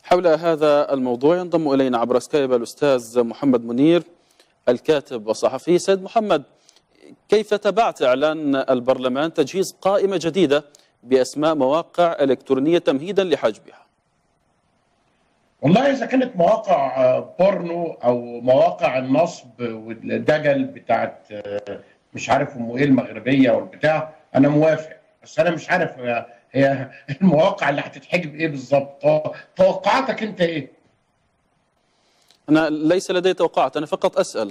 حول هذا الموضوع ينضم إلينا عبر سكايب الأستاذ محمد منير الكاتب والصحفي سيد محمد كيف تابعت إعلان البرلمان تجهيز قائمة جديدة بأسماء مواقع إلكترونية تمهيدا لحجبها والله إذا كانت مواقع بورنو أو مواقع النصب والدجل بتاعت مش عارف أم إيه المغربية والبتاع أنا موافق بس أنا مش عارف هي المواقع اللي هتتحجب إيه بالظبط توقعاتك أنت إيه؟ أنا ليس لدي توقعات أنا فقط أسأل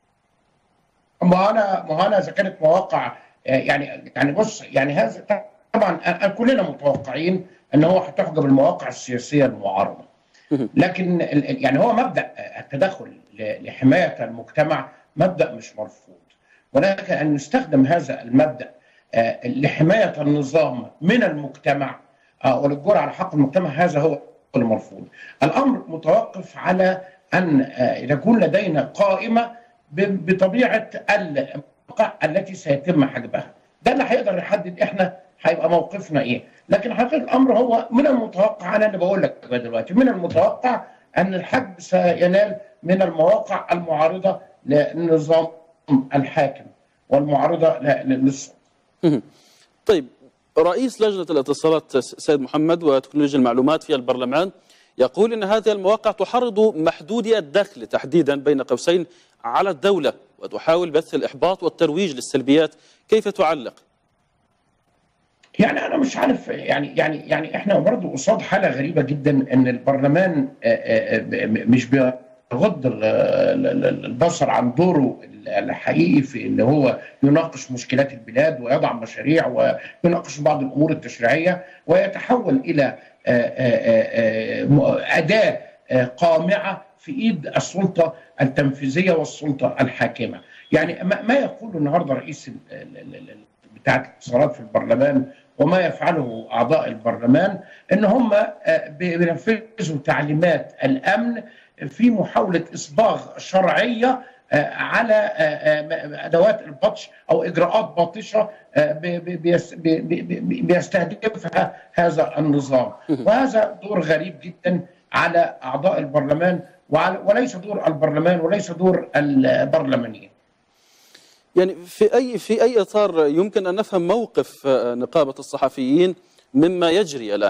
ما أنا ما أنا إذا كانت مواقع يعني يعني بص يعني هذا طبعا كلنا متوقعين ان هو هتحجب المواقع السياسيه المعارضه لكن يعني هو مبدا التدخل لحمايه المجتمع مبدا مش مرفوض ولكن ان يستخدم هذا المبدا لحمايه النظام من المجتمع وللجور على حق المجتمع هذا هو المرفوض الامر متوقف على ان يكون لدينا قائمه بطبيعه المواقع التي سيتم حجبها ده اللي هيقدر يحدد احنا هيبقى موقفنا ايه لكن حقيقه الامر هو من المتوقع انا اللي بقول لك دلوقتي من المتوقع ان الحجب سينال من المواقع المعارضه للنظام الحاكم والمعارضه للسلطه طيب رئيس لجنه الاتصالات سيد محمد وتكنولوجيا المعلومات في البرلمان يقول ان هذه المواقع تحرض محدودي الدخل تحديدا بين قوسين على الدوله وتحاول بث الاحباط والترويج للسلبيات كيف تعلق يعني انا مش عارف يعني يعني يعني احنا برضه قصاد حاله غريبه جدا ان البرلمان مش بيغض البصر عن دوره الحقيقي في ان هو يناقش مشكلات البلاد ويضع مشاريع ويناقش بعض الامور التشريعيه ويتحول الى اداه قامعه في ايد السلطه التنفيذيه والسلطه الحاكمه. يعني ما يقوله النهارده رئيس بتاع الاتصالات في البرلمان وما يفعله اعضاء البرلمان ان هم بينفذوا تعليمات الامن في محاوله اصباغ شرعيه على ادوات البطش او اجراءات باطشه بيستهدفها هذا النظام وهذا دور غريب جدا على اعضاء البرلمان وليس دور البرلمان وليس دور البرلمانيين يعني في اي في اي اطار يمكن ان نفهم موقف نقابه الصحفيين مما يجري الان؟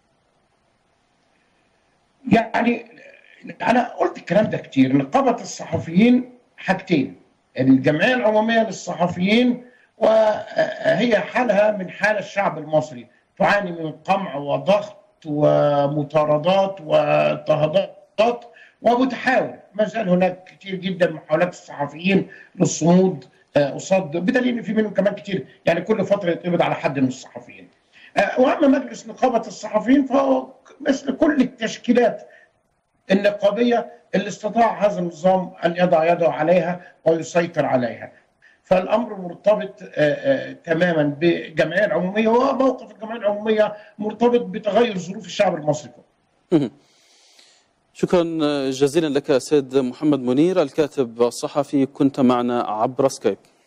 يعني انا قلت الكلام ده كتير نقابه الصحفيين حاجتين الجمعيه العموميه للصحفيين وهي حالها من حال الشعب المصري تعاني من قمع وضغط ومطاردات واضطهادات وبتحاول ما زال هناك كتير جدا محاولات الصحفيين للصمود قصاد بدليل ان في منهم كمان كتير يعني كل فتره يتقبض على حد من الصحفيين. واما مجلس نقابه الصحفيين فهو مثل كل التشكيلات النقابيه اللي استطاع هذا النظام ان يضع يده عليها ويسيطر عليها. فالامر مرتبط تماما بالجمعيه العموميه وموقف الجمعيه العموميه مرتبط بتغير ظروف الشعب المصري كله. شكرا جزيلا لك سيد محمد منير الكاتب الصحفي كنت معنا عبر سكايب